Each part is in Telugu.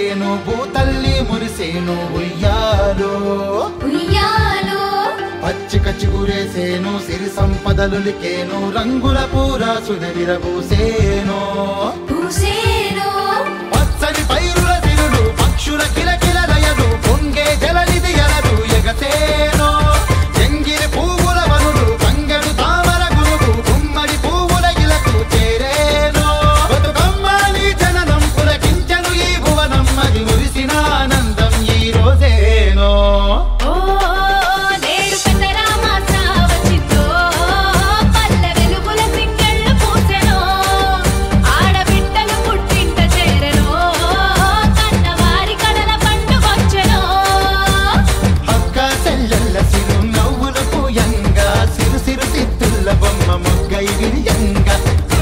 మురిసేను భూతల్లి మురిసేను ఉయ్యాలో ఉయ్యాలో పచ్చిక చిగురేసేను సిరి సంపదలులికేను రంగుల పూరాసున విరబూసేను పూసేను పచ్చని పైరుల తిరుడు పక్షుల కిలకిల లయలు పొంగే జలనిధి ఎలదు ఎగసేను ఎంగిరి పువ్వుల వనుడు తంగడు తామర గునుగు గుమ్మడి పువ్వుల ఇలకు చేరేను బతుకమ్మాలి జననం పులకించను ఈ భువనం అది మురిసిన ఆనందం ఈ రోజేనో ఓ నేడు పెద్దరామాస వచ్చిందో పల్లె వెలుగుల సింగళ్ళు పూసెను ఆడబిడ్డలు పుట్టింట చేరెను కన్నవారి కడల పండుగొచ్చెను అక్క చెల్లెల్ల సిరు నవ్వులు పూయంగా సిరు సిరు సిద్ధుల బొమ్మ మొగ్గై విరియంగా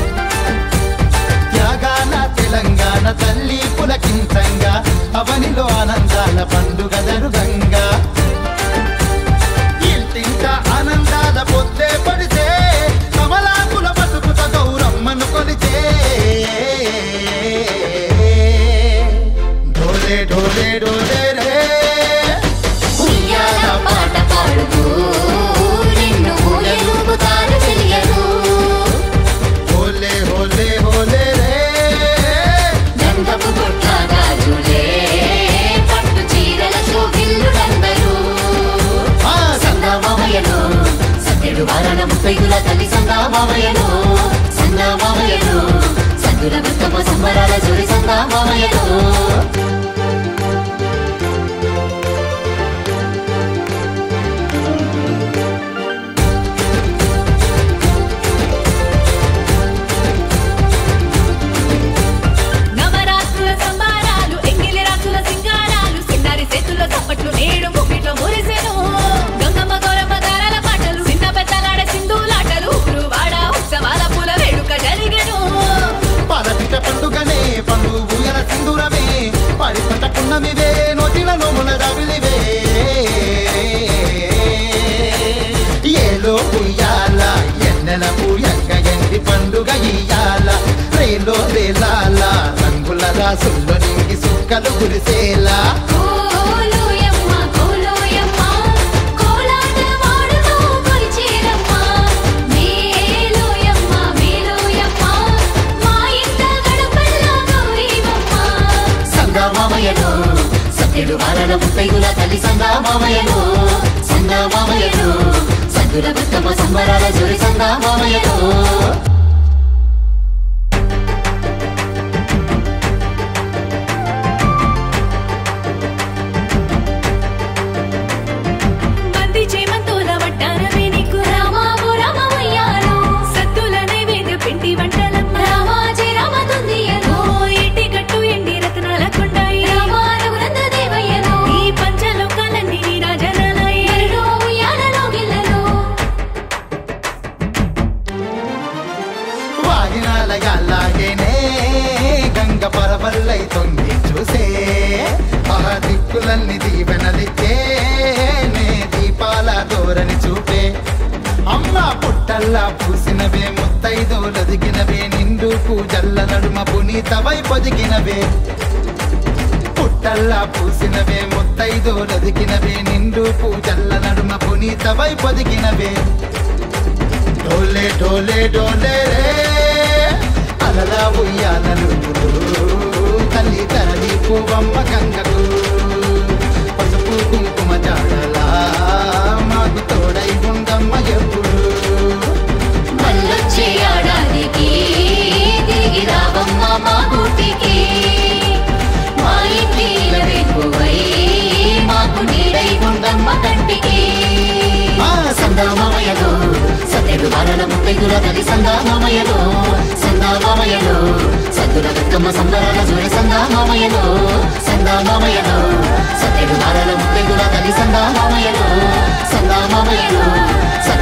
త్యాగాల తెలంగాణ తల్లి పులకించంగా అవనిలో ఆనందాల పండుగ జరుగంగా ఇంటింట ఆనందాల పొద్దే పడితే కమలాకుల బతుకుత గౌరమ్మను కొలిచే డోలే డోలే డోలే రే ఉయ్యాల పాట పాడుతూ నిన్ను ఊయలుపుతారు చెలియలు హోలే హోలే హోలే రే గంధపు బొట్ల గాజులే పట్టు చీరల శోభిల్లులందరూ ఆ సందామామయ్యను సత్యుడు వారణ ముప్పైదుల తల్లి సందామామయ్యను సందామామయ్యను సద్దుల బతుకమ్మ సంబరాల జోడి సందామామయ్యను నవరాత్రుల సంబారాలు ఎంగిలి రాత్రుల సింగారాలు సిన్నారి చేతుల చప్పట్లు నేడు ముగిట్లో మురిసెను గంగమ్మ గౌరమ్మ గారాల పాటలు చిన్న పెద్దలాడ సింధులాటలు వాడ ఉత్సవాల పూల వేడుక జరిగెను పాలపిట పండుగనే పండు ఊయల సింధూరమే పడి పట్టకున్నమివే నోటిల నోముల రవిలివే ఏలో ఉయ్యాల ఎన్నెల పూయంగ ఎండి పండుగ ఇయ్యాల రేలో రేలాల రంగుల రాసుల్లో నింగి సుక్కలు కురిసేలా కోలోయమ్మ కోలోయమ్మ కోలాట వాడుతూ కొలిచేరమ్మ మేలోయమ్మ మేలోయమ్మ మా ఇంట గడపల్ల గౌరీవమ్మ సంగమామయ్యను సత్యుడు వారణ ముప్పైదుల తల్లి సందామామయ్యను సందామామయ్యను సద్దుల బతుకమ్మ సంబరాల జోడి సందామామయ్యను మంది చేమంతుల వడ్డానమే నీకు రామావు రామమయ్యాలో సత్తుల నైవేద్య పిండి వంటలమ్మ రామాజీ రామతుందియలో ఇంటి గట్టు ఎండి రత్నాల కొండాయి రామారఘునంద దేవయ్యలో ఈ పంచలోకాలన్నీ రాజనాలయ్యలో ఉయ్యాలలో గిల్లలో వాగినాలగాలాగేనే గంగ పరవల్లై తొంగి చూసే ఆ దిక్కులన్నీ దీవెనలిచ్చే నే దీపాల ధోరణి చూపే అమ్మ పుట్టల్లా పూసినవే ముత్తైదోలదిగినవే నిండు పూజల్ల నడుమ పునీతవై పొదిగినవే పుట్టల్లా పూసినవే ముత్తైదోలదిగినవే నిండు పూజల్ల నడుమ పునీతవై పొదిగినవే డోలే డోలే డోలే రే అలలా ఉయ్యాలలు తల్లి తరలి పువ్వమ్మ గంగకు పసుపు కుంకుమ జాడలా మాకు తోడై ఉందమ్మ ఎప్పుడు మళ్ళొచ్చే ఏడాదికి తిరిగి రావమ్మ మా గూటికి మా ఇంటి వెక్కువై మాకు నీడై ఉండమ్మ కంటికి ఆ సందామామయ్యలో సత్యుడు వారణ ముప్పైదుల తల్లి సందామామయ్యలో సందామామయ్యలో సద్దుల బతుకమ్మ సంబరాల జోడి సందామామయ్యలో సందామామయ్యలో సత్యుడు వారణ ముప్పైదుల తల్లి సందామామయ్యలో సందామామయ్యలో